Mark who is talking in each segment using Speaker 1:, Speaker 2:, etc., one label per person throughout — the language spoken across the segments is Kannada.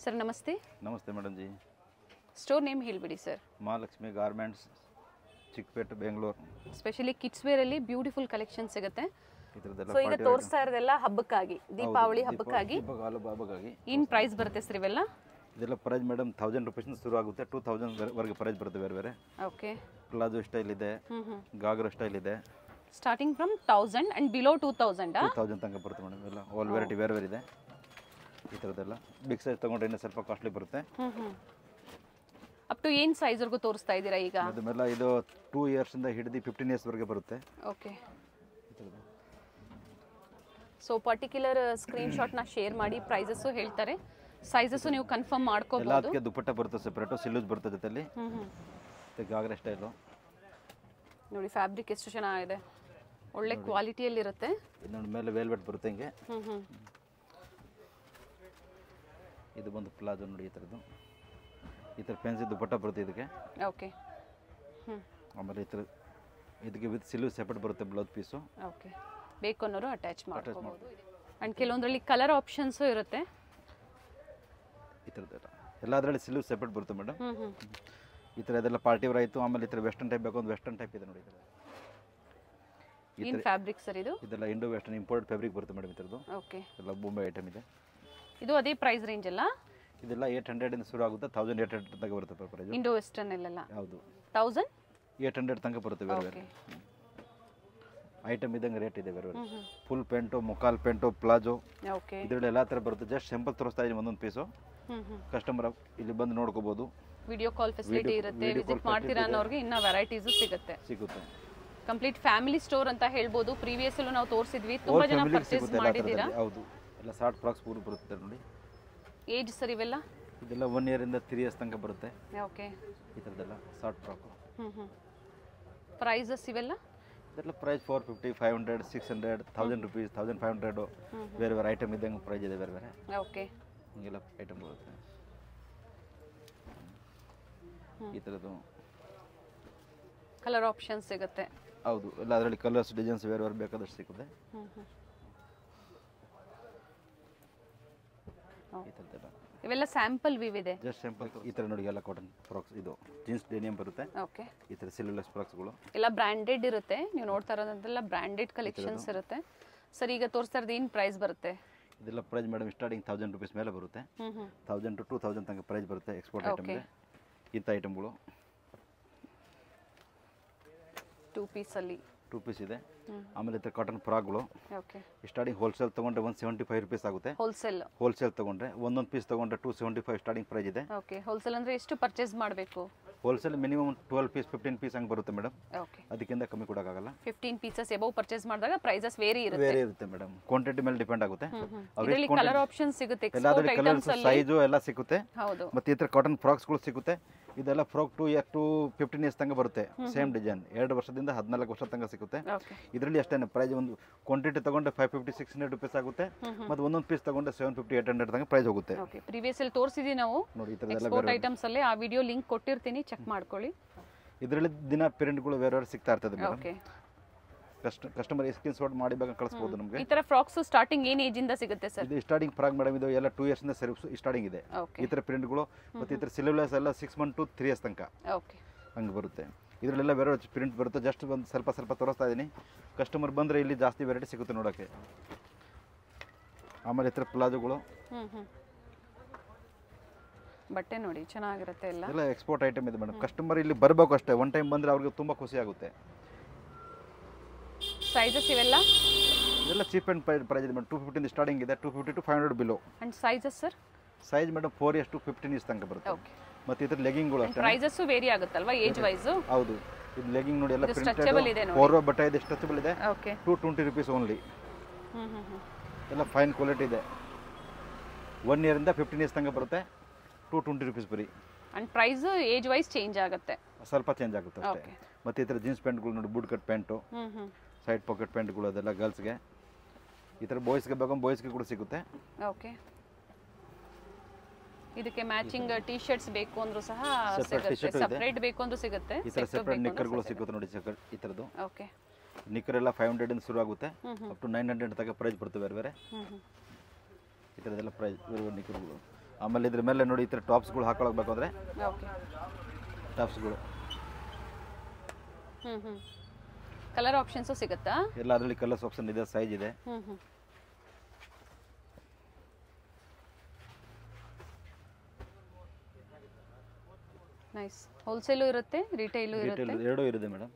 Speaker 1: ಸರ್ ನಮಸ್ತೆ
Speaker 2: ನಮಸ್ತೆ ಮೇಡಮ್ ಜಿ
Speaker 1: ಸ್ಟೋರ್ ನೇಮ್ ಹೇಳಿಬಿಡಿ sir
Speaker 2: Mahalakshmi garments Chickpet Bengaluru
Speaker 1: specially kids ವೇರಲ್ಲಿ ಬ್ಯೂಟಿಫುಲ್ ಕಲೆಕ್ಷನ್ ಸಿಗುತ್ತೆ
Speaker 2: ಇದ್ರದ್ದೆಲ್ಲ
Speaker 1: ಸೊ ಈಗ ತೋರಿಸ್ತಾ ಇರೋದೆಲ್ಲ ಹಬ್ಬಕ್ಕಾಗಿ ದೀಪಾವಳಿ ಹಬ್ಬಕ್ಕಾಗಿ
Speaker 2: ಹಬ್ಬಕ್ಕಾಗಿ
Speaker 1: ಏನು ಪ್ರೈಸ್ ಬರುತ್ತೆ ಸರ್ ಇವೆಲ್ಲ
Speaker 2: ಇದೆಲ್ಲ ಪ್ರೈಸ್ ಮೇಡಮ್ ತೌಸಂಡ್ ರುಪೀಸ್ನ ಶುರು ಆಗುತ್ತೆ ಟೂ ತೌಸಂಡ್ ವರೆಗೆ ಪ್ರೈಸ್ ಬರುತ್ತೆ ಬೇರೆ ಬೇರೆ
Speaker 1: ಓಕೆ
Speaker 2: ಪ್ಲಾಜೋ ಸ್ಟೈಲ್ ಇದೆ
Speaker 1: ಹ್ಞೂ ಹ್ಞೂ
Speaker 2: ಗಾಗ್ರಾ ಸ್ಟೈಲ್ ಇದೆ
Speaker 1: starting from thousand and below two ತೌಸಂಡಾ
Speaker 2: ಟೂ ತೌಸಂಡ್ ತನಕ ಬರುತ್ತೆ ಮೇಡಮ್ ಎಲ್ಲ ಆಲ್ ವೆರೈಟಿ ಬೇರೆ ಬೇರೆ ಇದೆ ಈ ಥರದ್ದೆಲ್ಲ ಬಿಗ್ ಸೈಜ್ ತೊಗೊಂಡ್ರೆ ಇನ್ನೂ ಸ್ವಲ್ಪ ಕಾಸ್ಟ್ಲಿ ಬರುತ್ತೆ
Speaker 1: ಹ್ಞೂ ಹ್ಞೂ ಅಪ್ ಟು ಏನು ಸೈಜ್ವರೆಗೂ ತೋರಿಸ್ತಾ ಇದ್ದೀರಾ ಈಗ
Speaker 2: ಅದನ್ನೆಲ್ಲ ಇದು ಟೂ ಇಯರ್ಸಿಂದ ಹಿಡಿದು ಫಿಫ್ಟೀನ್ ಇಯರ್ಸ್ವರೆಗೆ ಬರುತ್ತೆ
Speaker 1: ಓಕೆ
Speaker 2: ಈ ಥರದ್ದು
Speaker 1: ಸೊ ಪರ್ಟಿಕ್ಯುಲರ್ ಸ್ಕ್ರೀನ್ಶಾಟ್ನ ಶೇರ್ ಮಾಡಿ ಪ್ರೈಸಸ್ಸು ಹೇಳ್ತಾರೆ ಸೈಜಸ್ಸು ನೀವು ಕನ್ಫರ್ಮ್
Speaker 2: ಎಲ್ಲ
Speaker 1: ಮಾಡ್ಕೋಬೋದು
Speaker 2: ಅದಕ್ಕೆ ದುಪ್ಪಟ್ಟ ಬರುತ್ತೆ ಸೆಪ್ರೇಟು ಸಿಲ್ಲೂಸ್ ಬರುತ್ತೆ ಜೊತೆಲಿ
Speaker 1: ಹ್ಞೂ ಹ್ಞೂ
Speaker 2: ಮತ್ತು ಗಾಗ್ರಾ ಸ್ಟೈಲು
Speaker 1: ನೋಡಿ ಫ್ಯಾಬ್ರಿಕ್ ಎಷ್ಟು ಚೆನ್ನಾಗಿದೆ ಒಳ್ಳೆ ಕ್ವಾಲಿಟಿಯಲ್ಲಿರುತ್ತೆ
Speaker 2: ಇದು ನೋಡಿ ಮೇಲೆ ವೇಲ್ವೆಟ್ ಬರುತ್ತೆ ಹಿಂಗೆ
Speaker 1: ಹ್ಞೂ ಹ್ಞೂ
Speaker 2: ಇದು ಬಂದು ಪ್ಲಾಜೋ ನೋಡಿ ಈ ಥರದ್ದು ಈ ಥರ ಫ್ಯಾನ್ಸಿ ದುಪ್ಪಟ್ಟ ಬರುತ್ತೆ ಇದಕ್ಕೆ
Speaker 1: ಓಕೆ ಹ್ಞೂ
Speaker 2: ಆಮೇಲೆ ಈ ಥರ ಇದಕ್ಕೆ ವಿತ್ ಸಿಲ್ವ್ ಸೆಪರೇಟ್ ಬರುತ್ತೆ ಬ್ಲೌಸ್ ಪೀಸು
Speaker 1: ಓಕೆ ಬೇಕು ಅನ್ನೋರು ಅಟ್ಯಾಚ್ ಮಾಡ್ಕೋಬೋದು ಆ್ಯಂಡ್ ಕೆಲವೊಂದರಲ್ಲಿ ಕಲರ್ ಆಪ್ಷನ್ಸು ಇರುತ್ತೆ
Speaker 2: ಈ ಥರದ್ದೆಲ್ಲ ಎಲ್ಲದರಲ್ಲಿ ಸಿಲ್ವ್ ಸೆಪರೇಟ್ ಬರುತ್ತೆ ಮೇಡಮ್
Speaker 1: ಹ್ಞೂ ಹ್ಞೂ
Speaker 2: ಈ ಥರ ಇದೆಲ್ಲ ಪಾರ್ಟಿ ವರ್ ಆಯಿತು ಆಮೇಲೆ ಈ ಥರ ವೆಸ್ಟರ್ನ್ ಟೈಪ್ ಬೇಕು ಒಂದು ವೆಸ್ಟರ್ನ್ ಟೈಪ್ ಇದೆ ನೋಡಿ ಈ ಥರ ಈ
Speaker 1: ಏನು
Speaker 2: ಥರ
Speaker 1: ಫ್ಯಾಬ್ರಿಕ್ ಸರ್ ಇದು
Speaker 2: ಇದೆಲ್ಲ ಇಂಡೋ ವೆಸ್ಟರ್ನ್ ಇಂಪೋರ್ಟ್ ಫ್ಯಾಬ್ರಿಕ್ ಬರುತ್ತೆ ಮೇಡಮ್ ಈ ಥರದ್ದು
Speaker 1: ಓಕೆ
Speaker 2: ಎಲ್ಲ ಬೊಂಬೆ ಐಟಮ್ ಇದೆ
Speaker 1: ಇದು ಅದೇ ಪ್ರೈಸ್ ರೇಂಜ್ ಅಲ್ಲ
Speaker 2: ಇದೆಲ್ಲ ಏಯ್ಟ್ ಹಂಡ್ರೆಡಿಂದ ಶುರು ಆಗುತ್ತೆ ತೌಸಂಡ್ ಏಯ್ಟ್ ಹಂಡ್ರೆಡ್ ತನಕ ಬರುತ್ತೆ ಪ್ರೈಸ್
Speaker 1: ಇಂಡೋ ವೆಸ್ಟರ್ನ್ ಅಲ್ಲೆಲ್ಲ
Speaker 2: ಯಾವುದು
Speaker 1: ತೌಸಂಡ್
Speaker 2: ಏಯ್ಟ್ ಹಂಡ್ರೆಡ್ ತನಕ ಬರುತ್ತೆ ಬೇರೆ ಬೇರೆ
Speaker 1: ಓಕೆ
Speaker 2: ಐಟಮ್ ಇದ್ದಂಗೆ ರೇಟ್ ಇದೆ ಬೇರೆ ಬೇರೆ
Speaker 1: ಹ್ಞೂ ಹ್ಞೂ
Speaker 2: ಫುಲ್ ಪೆಂಟು ಮುಕ್ಕಾಲ್ ಪೆಂಟು ಪ್ಲಾಜೋ
Speaker 1: ಓಕೆ
Speaker 2: ಇದರಲ್ಲಿ ಎಲ್ಲ ಥರ ಬರುತ್ತೆ ಜಸ್ಟ್ ಸಿಂಪಲ್ ತೋರಿಸ್ತಾ ಇದ್ದೀನಿ ಒಂದೊಂದು ಪೀಸು
Speaker 1: ಹ್ಞೂ ಹ್ಞೂ
Speaker 2: ಕಸ್ಟಮರ್ ಇಲ್ಲಿ ಬಂದು ನೋಡ್ಕೋಬೋದು
Speaker 1: ವಿಡಿಯೋ ಕಾಲ್ ಫೆಸಿಲಿಟಿ
Speaker 2: Video-
Speaker 1: ಇರುತ್ತೆ
Speaker 2: video call
Speaker 1: ವಿಸಿಟ್ ಮಾಡ್ತೀರಾ ಅನ್ನೋರಿಗೆ ಇನ್ನೂ ವೆರೈಟೀಸು ಸಿಗುತ್ತೆ
Speaker 2: ಸಿಗುತ್ತೆ
Speaker 1: ಕಂಪ್ಲೀಟ್ ಫ್ಯಾಮಿಲಿ ಸ್ಟೋರ್ ಅಂತ ಹೇಳ್ಬೋದು ಪ್ರೀವಿಯಸ್ ಅಲ್ಲೂ ನಾವು ತೋರಿಸಿದ್ವಿ ತುಂಬಾ
Speaker 2: Whole
Speaker 1: ಜನ
Speaker 2: family ಗೆ
Speaker 1: ಪರ್ಚೇಸ್
Speaker 2: ಸಿಗುತ್ತೆ ಎಲ್ಲ
Speaker 1: ಮಾಡಿದ್ದೀರಾ
Speaker 2: ಥರದಲ್ಲಿ. ಹೌದು ಎಲ್ಲ ಶಾರ್ಟ್ ಫ್ರಾಕ್ಸ್ ಪೂರು ಬರುತ್ತೆ ನೋಡಿ
Speaker 1: ಏಜ್ ಸರ್ ಇವೆಲ್ಲ
Speaker 2: ಇದೆಲ್ಲ ಒನ್ ಇಯರಿಂದ ತ್ರೀ ಇಯರ್ಸ್ ತನಕ ಬರುತ್ತೆ
Speaker 1: ಓಕೆ
Speaker 2: ಈ ಥರದ್ದೆಲ್ಲ ಶಾರ್ಟ್ ಫ್ರಾಕು
Speaker 1: ಹ್ಞೂ ಹ್ಞೂ ಪ್ರೈಸಸ್ ಇವೆಲ್ಲ
Speaker 2: ಇದೆಲ್ಲ price four fifty five hundred six hundred thousand rupees thousand five hundred ಬೇರೆ ಬೇರೆ ಐಟಮ್ ಇದ್ದಂಗೆ ಪ್ರೈಸ್ ಇದೆ ಬೇರೆ ಬೇರೆ
Speaker 1: ಓಕೆ
Speaker 2: ಹಿಂಗೆಲ್ಲ ಐಟಮ್ ಬರುತ್ತೆ ಈ ಥರದ್ದು
Speaker 1: ಕಲರ್ ಆಪ್ಷನ್ ಸಿಗುತ್ತೆ
Speaker 2: ಹೌದು ಎಲ್ಲ ಅದರಲ್ಲಿ ಕಲರ್ಸ್ ಡಿಸೈನ್ಸ್ ಬೇರೆ ಬೇರೆ ಬೇಕಾದಷ್ಟು ಸಿಗುತ್ತೆ
Speaker 1: ಹ್ಞೂ ಹ್ಞೂ
Speaker 2: ಈ ಥರದ್ದೆಲ್ಲ
Speaker 1: ಇವೆಲ್ಲ ಸ್ಯಾಂಪಲ್ ವಿವ್ ಇದೆ
Speaker 2: ಜಸ್ಟ್ ಸಿಂಪಲ್ ಈ ಥರ ನೋಡಿ ಎಲ್ಲ ಕಾಟನ್ ಫ್ರಾಕ್ಸ್ ಇದು ಜೀನ್ಸ್ ಡೆನಿಯಮ್ ಬರುತ್ತೆ
Speaker 1: ಓಕೆ
Speaker 2: ಈ ಥರ ಸಿಲ್ಲೆಸ್ ಫ್ರಾಕ್ಸ್ಗಳು
Speaker 1: ಎಲ್ಲ ಬ್ರ್ಯಾಂಡೆಡ್ ಇರುತ್ತೆ ನೀವು ನೋಡ್ತಾ ಇರೋದಂತೆಲ್ಲ ಬ್ರ್ಯಾಂಡೆಡ್ ಕಲೆಕ್ಷನ್ಸ್ ಇರುತ್ತೆ ಸರ್ ಈಗ ತೋರಿಸ್ತಾ ಇರೋದು ಏನು ಪ್ರೈಸ್ ಬರುತ್ತೆ
Speaker 2: ಇದೆಲ್ಲ price madam starting thousand rupees ಮೇಲೆ ಬರುತ್ತೆ
Speaker 1: ಹ್ಞೂ ಹ್ಞೂ
Speaker 2: ತೌಸಂಡ್ ಟು ಟೂ ತೌಸಂಡ್ ತನಕ ಪ್ರೈಸ್ ಬರುತ್ತೆ ಎಕ್ಸ್ಪೋರ್ಟ್ ಐಟಮ್ಗೆ ಇಂಥ ಐಟಮ್ಗಳು
Speaker 1: ಟೂ ಪೀಸಲ್ಲಿ
Speaker 2: ಟೂ ಪೀಸ್ ಇದೆ ಆಮೇಲೆ ಈ ಥರ ಕಾಟನ್ ಫ್ರಾಕ್ಗಳು
Speaker 1: ಓಕೆ
Speaker 2: ಸ್ಟಾರ್ಟಿಂಗ್ ಹೋಲ್ಸೇಲ್ ತೊಗೊಂಡ್ರೆ ಒನ್ ಸೆವೆಂಟಿ ಫೈವ್ ರುಪೀಸ್ ಆಗುತ್ತೆ
Speaker 1: ಹೋಲ್ಸೇಲ್
Speaker 2: ಹೋಲ್ಸೇಲ್ ತೊಗೊಂಡ್ರೆ ಒಂದೊಂದು ಪೀಸ್ ತೊಗೊಂಡ್ರೆ two seventy five starting price ಇದೆ
Speaker 1: ಓಕೆ ಹೋಲ್ಸೇಲ್ ಅಂದರೆ ಎಷ್ಟು ಪರ್ಚೇಸ್ ಮಾಡಬೇಕು
Speaker 2: wholesale minimum twelve piece fifteen piece ಹಂಗೆ ಬರುತ್ತೆ ಮೇಡಮ್
Speaker 1: ಓಕೆ
Speaker 2: ಅದಕ್ಕಿಂತ ಕಮ್ಮಿ ಕೊಡೋಕ್ಕಾಗಲ್ಲ
Speaker 1: ಫಿಫ್ಟೀನ್ ಪೀಸಸ್ ಎಬವ್ ಪರ್ಚೇಸ್ ಮಾಡಿದಾಗ ಪ್ರೈಸಸ್ ವೇರಿ ಇರುತ್ತೆ
Speaker 2: ಬೇರೆ ಇರುತ್ತೆ ಮೇಡಮ್ ಕ್ವಾಂಟಿಟಿ ಮೇಲೆ ಡಿಪೆಂಡ್ ಆಗುತ್ತೆ ಅವ್ರು
Speaker 1: ಇದರಲ್ಲಿ
Speaker 2: ಎಷ್ಟು
Speaker 1: ಕಲರ್ ಆಪ್ಷನ್ ಸಿಗುತ್ತೆ
Speaker 2: ಎಲ್ಲಾದ್ರಲ್ಲಿ
Speaker 1: ಎಕ್ಸ್ಪೋರ್ಟ್
Speaker 2: ಕಲರ್ಸ್
Speaker 1: ಐಟಮ್ಸ್ ಅಲ್ಲಿ
Speaker 2: ಸೈಜು ಎಲ್ಲ ಸಿಗುತ್ತೆ
Speaker 1: ಹೌದು
Speaker 2: ಮತ್ತು ಈ ಥರ ಕಾಟನ್ ಫ್ರಾಕ್ಸ್ಗಳು ಸಿಗುತ್ತೆ ಇದೆಲ್ಲ frock to year to fifteen years ತನಕ ಬರುತ್ತೆ ಸೇಮ್ ಡಿಸೈನ್ ಎರಡು ವರ್ಷದಿಂದ ಹದಿನಾಲ್ಕು ವರ್ಷ ತನಕ ಸಿಗುತ್ತೆ
Speaker 1: ಓಕೆ
Speaker 2: ಇದರಲ್ಲಿ ಅಷ್ಟೇ ಪ್ರೈಸ್ ಒಂದು ಕ್ವಾಂಟಿಟಿ ತಗೊಂಡ್ರೆ five fifty six hundred rupees ಆಗುತ್ತೆ ಮತ್ತು ಒಂದೊಂದು ಪೀಸ್ ತಗೊಂಡ್ರೆ ಸೆವೆನ್ ಫಿಫ್ಟಿ ಏಟ್ ಹಂಡ್ರೆಡ್ ತನಕ ಪ್ರೈಸ್ ಹೋಗುತ್ತೆ
Speaker 1: ಓಕೆ ಪ್ರೀವಿಯಸ್ ಅಲ್ಲಿ ತೋರಿಸಿದೀವಿ ನಾವು
Speaker 2: ನೋಡಿ ಈ ಥರದ್ದೆಲ್ಲ
Speaker 1: ಎಕ್ಸ್ಪೋರ್ಟ್
Speaker 2: ಬೇರೆ
Speaker 1: ಐಟಮ್ಸ್ ಅಲ್ಲಿ ಆ ವಿಡಿಯೋ ಲಿಂಕ್ ಕೊಟ್ಟಿರ್ತೀನಿ ಚೆಕ್ ಮಾಡ್ಕೊಳ್ಳಿ
Speaker 2: ಇದರಲ್ಲಿ ದಿನ ಪ್ರಿಂಟ್ಗಳು ಬೇರೆ ಬೇರೆ ಸಿಗ್ತಾ ಇರ್ತದೆ ಮೇಡಮ್
Speaker 1: ಓಕೆ
Speaker 2: ಕಸ್ಟ್ ಕಸ್ಟಮರ್ ಸ್ಕ್ರೀನ್ ಶಾಟ್ ಮಾಡಿ ಬೇಕಾದ್ರೆ ಕಳಿಸ್ಬೋದು ನಮಗೆ
Speaker 1: ಈ ತರ ಫ್ರಾಕ್ಸ್ ಸ್ಟಾರ್ಟಿಂಗ್ ಏನ್ ಏಜ್ ಇಂದ ಸಿಗುತ್ತೆ ಸರ್
Speaker 2: ಇದು ಸ್ಟಾರ್ಟಿಂಗ್ ಫ್ರಾಕ್ ಮೇಡಮ್ ಇದು ಎಲ್ಲ ಟೂ ಇಯರ್ಸಿಂದ ಸರಿ ಸ್ಟಾರ್ಟಿಂಗ್ ಇದೆ
Speaker 1: ಓಕೆ
Speaker 2: ಈ ಥರ ಪ್ರಿಂಟ್ಗಳು ಮತ್ತು ಈ ಥರ ಸಿಲೆಬಸ್ ಎಲ್ಲ six month to three years ತನಕ
Speaker 1: ಓಕೆ
Speaker 2: ಹಂಗೆ ಬರುತ್ತೆ ಇದರಲ್ಲೆಲ್ಲ ಬೇರೆ ಪ್ರಿಂಟ್ ಬರುತ್ತೆ ಜಸ್ಟ್ ಒಂದು ಸ್ವಲ್ಪ ಸ್ವಲ್ಪ ತೋರಿಸ್ತಾ ಇದ್ದೀನಿ ಕಸ್ಟಮರ್ ಬಂದರೆ ಇಲ್ಲಿ ಜಾಸ್ತಿ ವೆರೈಟಿ ಸಿಗುತ್ತೆ ನೋಡೋಕ್ಕೆ ಆಮೇಲೆ ಈ ಥರ ಪ್ಲಾಜೋಗಳು
Speaker 1: ಹ್ಮ್ ಹ್ಮ್ ಬಟ್ಟೆ ನೋಡಿ ಚೆನ್ನಾಗಿರುತ್ತೆ ಎಲ್ಲ
Speaker 2: ಎಲ್ಲ ಎಕ್ಸ್ಪೋರ್ಟ್ ಐಟಮ್ ಇದೆ ಮೇಡಮ್ ಕಸ್ಟಮರ್ ಇಲ್ಲಿ ಬರಬೇಕು ಅಷ್ಟೇ ಒನ್ ಟೈಮ್ ಬಂದರೆ ಅವ್ರಿಗೆ ತುಂಬ ಖುಷಿ ಆಗುತ್ತೆ
Speaker 1: ಸೈಜಸ್ ಇವೆಲ್ಲ
Speaker 2: ಇದೆಲ್ಲ ಚೀಪ್ ಆ್ಯಂಡ್ ಪ್ರೈಸ್ ಇದೆ ಮೇಡಮ್ ಟೂ ಫಿಫ್ಟಿಂದ ಸ್ಟಾರ್ಟಿಂಗ್ ಇದೆ two fifty to five hundred below
Speaker 1: and sizes sir
Speaker 2: size madam four years to fifteen years ತನಕ ಬರುತ್ತೆ
Speaker 1: ಓಕೆ
Speaker 2: ಮತ್ತು ಇದ್ರ ಲೆಗಿಂಗ್ಗಳು ಅಷ್ಟೇ
Speaker 1: ಪ್ರೈಸಸ್ಸು ವೇರಿ ಆಗುತ್ತಲ್ವಾ ಏಜ್ ವೈಸು
Speaker 2: ಹೌದು ಇದು ಲೆಗಿಂಗ್ ನೋಡಿ ಎಲ್ಲ
Speaker 1: ಇದು
Speaker 2: ಪ್ರಿಂಟೆಡ್
Speaker 1: stretchable ಇದೆ ನೋಡಿ.
Speaker 2: ಫೋರ್ ಬಟ್ಟೆ ಇದೆ ಸ್ಟ್ರೆಚಬಲ್ ಇದೆ
Speaker 1: okay
Speaker 2: two twenty rupees only
Speaker 1: hmm hmm hmm
Speaker 2: ಎಲ್ಲ ಫೈನ್ ಕ್ವಾಲಿಟಿ ಇದೆ ಒನ್ ಇಯರಿಂದ ಫಿಫ್ಟೀನ್ ಇಯರ್ಸ್ ತನಕ ಬರುತ್ತೆ ಟೂ ಟ್ವೆಂಟಿ ರುಪೀಸ್ ಬರೀ
Speaker 1: and price age wise change ಆಗುತ್ತೆ
Speaker 2: ಸ್ವಲ್ಪ ಚೇಂಜ್ ಆಗುತ್ತೆ ಅಷ್ಟೇ
Speaker 1: Okay.
Speaker 2: ಮತ್ತು ಈ ಥರ ಜೀನ್ಸ್ ಪ್ಯಾಂಟ್ಗಳು ನೋಡಿ boot cut pant
Speaker 1: hmm hmm
Speaker 2: side pocket ಪ್ಯಾಂಟ್ಗಳು ಅದೆಲ್ಲ ಗರ್ಲ್ಸ್ಗೆ ಈ ಥರ ಬಾಯ್ಸ್ಗೆ ಬೇಕು ಬಾಯ್ಸ್ಗೆ ಕೂಡ ಸಿಗುತ್ತೆ
Speaker 1: ಓಕೆ ಇದಕ್ಕೆ ಮ್ಯಾಚಿಂಗ್ ಟಿ ಶರ್ಟ್ಸ್ ಬೇಕು ಅಂದ್ರೂ ಸಹ
Speaker 2: Separate
Speaker 1: ಸಿಗುತ್ತೆ
Speaker 2: t-shirt ಇದೆ.
Speaker 1: ಸಪ್ರೇಟ್ ಬೇಕು ಅಂದ್ರೂ ಸಿಗುತ್ತೆ
Speaker 2: ಈ ಥರ ಸೆಪ್ರೇಟ್ ನಿಕ್ಕರ್ಗಳು ಸಿಗುತ್ತೆ ನೋಡಿ ಸೆಪರೇಟ್ ಈ ಥರದ್ದು
Speaker 1: ಓಕೆ
Speaker 2: ನಿಕ್ಕರ್ ಎಲ್ಲ ಫೈವ್ ಹಂಡ್ರೆಡಿಂದ ಶುರು ಆಗುತ್ತೆ ಅಪ್ ಟು ನೈನ್ ಹಂಡ್ರೆಡ್ ತನಕ ಪ್ರೈಸ್ ಬರ್ತವೆ ಬೇರೆ ಬೇರೆ
Speaker 1: ಹ್ಮ್ ಹ್ಮ್
Speaker 2: ಈ ಥರದ್ದೆಲ್ಲ ಪ್ರೈಸ್ ಬೇರೆ ಬೇರೆ ನಿಕ್ಕರ್ಗಳು ಆಮೇಲೆ ಇದ್ರ ಮೇಲೆ ನೋಡಿ ಈ ಥರ ಟಾಪ್ಸ್ಗಳು ಹಾಕೊಳಕ್ ಬೇಕಂದ್ರೆ
Speaker 1: ಓಕೆ
Speaker 2: ಟಾಪ್ಸ್ಗಳು
Speaker 1: ಹ್ಞೂ ಹ್ಞೂ ಕಲರ್ ಆಪ್ಷನ್ಸು ಸಿಗುತ್ತಾ
Speaker 2: ಎಲ್ಲ ಅದರಲ್ಲಿ ಕಲರ್ಸ್ ಆಪ್ಷನ್ ಇದೆ ಸೈಜ್ ಇದೆ
Speaker 1: ಹ್ಞೂ ಹ್ಞೂ ನೈಸ್ ಹೋಲ್ಸೇಲು ಇರುತ್ತೆ ರಿಟೈಲು
Speaker 2: ರಿಟೇಲ್
Speaker 1: ಇರುತ್ತೆ
Speaker 2: ಎರಡೂ ಇರುತ್ತೆ ಮೇಡಮ್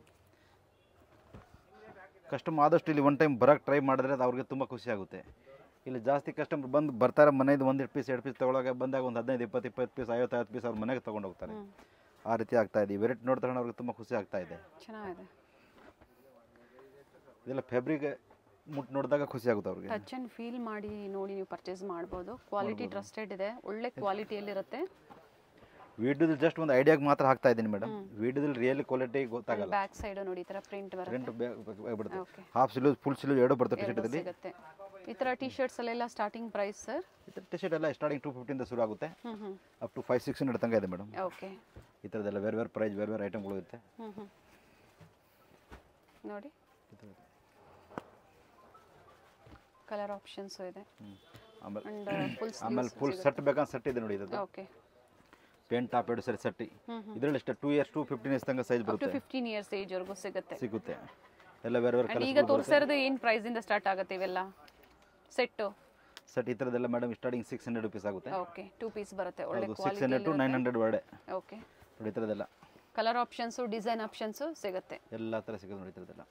Speaker 2: ಕಸ್ಟಮರ್ ಆದಷ್ಟು ಇಲ್ಲಿ ಒನ್ ಟೈಮ್ ಬರೋಕ್ಕೆ ಟ್ರೈ ಮಾಡಿದ್ರೆ ಅದು ಅವ್ರಿಗೆ ತುಂಬ ಖುಷಿ ಆಗುತ್ತೆ ಇಲ್ಲಿ ಜಾಸ್ತಿ ಕಸ್ಟಮರ್ ಬಂದು ಬರ್ತಾರೆ ಮನೆಯದು ಒಂದು ಪೀಸ್ ಎರಡು ಪೀಸ್ ತೊಗೊಳಗೆ ಬಂದಾಗ ಒಂದು ಹದಿನೈದು ಇಪ್ಪತ್ತು ಇಪ್ಪತ್ತು ಪೀಸ್ ಐವತ್ತೈವತ್ತು ಪೀಸ್ ಅವ್ರ ಮನೆಗೆ ತೊಗೊಂಡು ಹೋಗ್ತಾರೆ
Speaker 1: ಹ್ಮ್.
Speaker 2: ಆ ರೀತಿ ಆಗ್ತಾ ಇದೆ ವೆರೈಟಿ ನೋಡ್ತಾರೆ ಅವ್ರಿಗೆ ತುಂಬ ಖುಷಿ ಆಗ್ತಾ ಇದೆ
Speaker 1: ಚೆನ್ನಾಗಿದೆ
Speaker 2: ಇದೆಲ್ಲ ಫ್ಯಾಬ್ರಿಕ್ ಮುಟ್ಟು ನೋಡಿದಾಗ ಖುಷಿ ಆಗುತ್ತೆ ಅವ್ರಿಗೆ
Speaker 1: ಟಚ್ ಆ್ಯಂಡ್ ಫೀಲ್ ಮಾಡಿ ನೋಡಿ ನೀವು ಪರ್ಚೇಸ್ ಮಾಡ್ಬೋದು ಕ್ವಾಲಿಟಿ ಟ್ರಸ್ಟೆಡ್ ಇದೆ ಒಳ್ಳೆ ಕ್ವಾಲಿಟಿಯಲ್ಲಿರುತ್ತೆ
Speaker 2: ವಿಡಿಯೋದಲ್ಲಿ ಜಸ್ಟ್ ಒಂದು ಐಡಿಯಾಗೆ ಮಾತ್ರ ಹಾಕ್ತಾ ಇದ್ದೀನಿ ಮೇಡಮ್ ವಿಡಿಯೋದಲ್ಲಿ ರಿಯಲ್ ಕ್ವಾಲಿಟಿ ಗೊತ್ತಾಗಲ್ಲ
Speaker 1: ಬ್ಯಾಕ್ ಸೈಡ್ ನೋಡಿ ಈ ಥರ ಪ್ರಿಂಟ್ ಬರುತ್ತೆ
Speaker 2: ಪ್ರಿಂಟ್ ಬಿಡುತ್ತೆ
Speaker 1: okay
Speaker 2: half sleeve full sleeve ಎರಡು ಬರ್ತದೆ ಟಿ
Speaker 1: ಎರಡು
Speaker 2: ಶರ್ಟಲ್ಲಿ
Speaker 1: ಸಿಗುತ್ತೆ ಈ ಥರ ಟಿ ಶರ್ಟ್ಸ್ ಅಲ್ಲೆಲ್ಲ starting price sir
Speaker 2: T shirt ಎಲ್ಲ ಸ್ಟಾರ್ಟಿಂಗ್ ಟೂ ಫಿಫ್ಟಿಯಿಂದ ಶುರು ಆಗುತ್ತೆ
Speaker 1: ಹ್ಞೂ ಹ್ಞೂ
Speaker 2: up to five six hundred ತನಕ ಇದೆ ಮೇಡಮ್
Speaker 1: ಓಕೆ
Speaker 2: ಈ ಥರದ್ದೆಲ್ಲ ಬೇರೆ ಬೇರೆ ಪ್ರೈಸ್ ಬೇರೆ ಬೇರೆ ಐಟಮ್ಗಳು ಇರುತ್ತೆ
Speaker 1: ಹ್ಞೂ ಹ್ಞೂ ನೋಡಿ ಕಲರ್ ಆಪ್ಷನ್ಸು ಇದೆ
Speaker 2: ಹ್ಮ್. ಆಮೇಲೆ
Speaker 1: ಅಂಡ್ ಫುಲ್
Speaker 2: ಆಮೇಲೆ ಫುಲ್ ಸೆಟ್ ಬೇಕಂತ ಸೆಟ್ ಇದೆ ನೋಡಿ ಇದು
Speaker 1: ಓಕೆ
Speaker 2: ಪೇಂಟ್ ಟಾಪ್ ಎರಡು ಸರಿ ಸೆಟ್ಟಿ
Speaker 1: ಹ್ಮ್ ಹ್ಮ್.
Speaker 2: ಇದರಲ್ಲಿ ಎಷ್ಟು two years to fifteen years ತನಕ ಸೈಜ್
Speaker 1: ಅಪ್ ಟು
Speaker 2: ಬರುತ್ತೆ
Speaker 1: ಫಿಫ್ಟೀನ್ ಇಯರ್ಸ್ ಏಜ್ವರೆಗೂ ಸಿಗುತ್ತೆ
Speaker 2: ಸಿಗುತ್ತೆ ಎಲ್ಲ ಬೇರೆ ಬೇರೆ
Speaker 1: ಅಂಡ್ ಈಗ
Speaker 2: ಕಲರ್
Speaker 1: ತೋರಿಸ್ತಾ ಇರೋದು ಏನು ಪ್ರೈಸಿಂದ ಸ್ಟಾರ್ಟ್ ಆಗುತ್ತೆ ಇವೆಲ್ಲ ಸೆಟ್ಟು
Speaker 2: ಸೆಟ್ ಈ ಥರದ್ದೆಲ್ಲ madam starting six hundred rupees ಆಗುತ್ತೆ
Speaker 1: ಓಕೆ ಟೂ ಪೀಸ್ ಬರುತ್ತೆ ಒಳ್ಳೆ
Speaker 2: ಹೌದು six hundred to nine
Speaker 1: quality
Speaker 2: hundred ಒಳಗಡೆ
Speaker 1: ಓಕೆ
Speaker 2: ನೋಡಿ ಈ ಥರದ್ದೆಲ್ಲ
Speaker 1: ಕಲರ್ ಆಪ್ಷನ್ಸು ಡಿಸೈನ್ ಆಪ್ಷನ್ಸು ಸಿಗುತ್ತೆ
Speaker 2: ಎಲ್ಲ ಥರ ಸಿಗುತ್ತೆ ನೋಡಿ ಈ ಥರದ್ದೆಲ್ಲ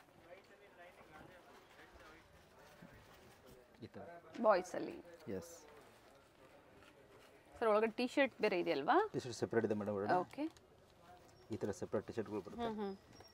Speaker 2: ಈ ಥರ
Speaker 1: ಬಾಯ್ಸಲ್ಲಿ
Speaker 2: ಎಸ್
Speaker 1: ಸರ್ ಒಳಗಡೆ ಟಿ ಶರ್ಟ್ ಬೇರೆ ಇದೆಯಲ್ವಾ
Speaker 2: ಟಿ ಶರ್ಟ್ ಸೆಪ್ರೇಟ್ ಇದೆ ಮೇಡಮ್ ಒಳಗಡೆ
Speaker 1: ಓಕೆ
Speaker 2: ಈ ಥರ ಸೆಪ್ರೇಟ್ ಟಿ ಶರ್ಟ್ಗಳು ಬರುತ್ತೆ
Speaker 1: ಹ್ಞೂ ಹ್ಞೂ